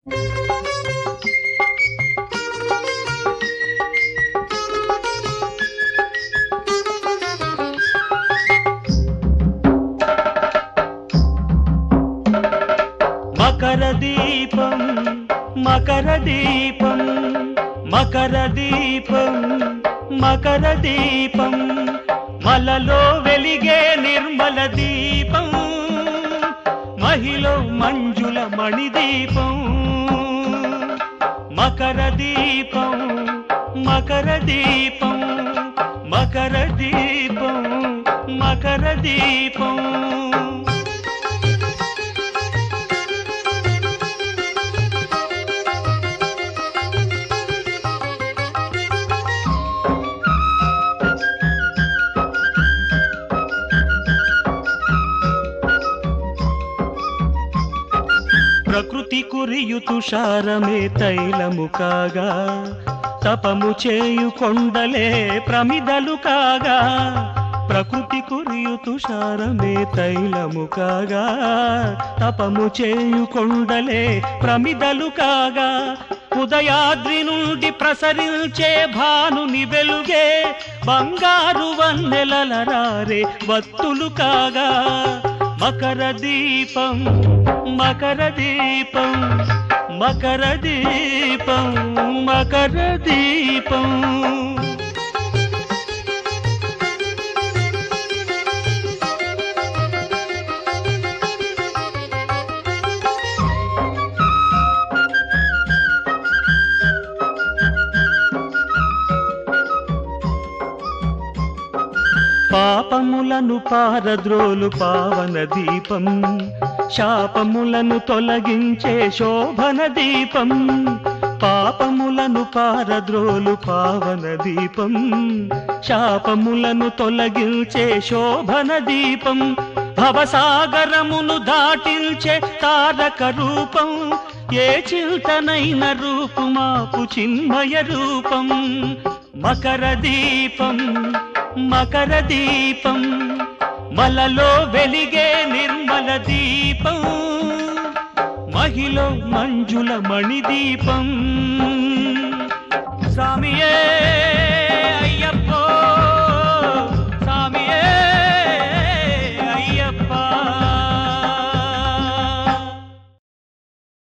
మకర దీపం మకర దీపం మకర దీపం మకర దీపం మలలో వెలిగే నిర్మల దీపం మహిళ మంజుల మణిదీపం మకర దీపం మకర దీపం మకర దీపం మకర దీపం ప్రకృతి కురియు తుషారమే తైలము కాగా తపము చేయు కొండలే ప్రమిదలు కాగా ప్రకృతి కురియు తుషారమే తైలము కాగా తపము చేయు కొండలే ప్రమిదలు కాగా ఉదయాద్రి నుండి ప్రసరించే భానుని వెలుగే బంగారు వన్నెలల రారే వత్తులు కాగా మకర దీపం మకర దీపం మకర దీపం మకర దీపం పాపములను పారద్రోలు పావన దీపం శాపములను తొలగించే శోభన దీపం పాపములను పారద్రోలు పావన దీపం శాపములను తొలగించే శోభన దీపం భవసాగరమును దాటించే తారక రూపం ఏ చింతనైన రూపుమాపు చిన్మయ రూపం మకర దీపం మకర దీపం మలలో వెలిగే నిర్మల దీపం మహిళ మంజుల మణిదీపం స్వామియే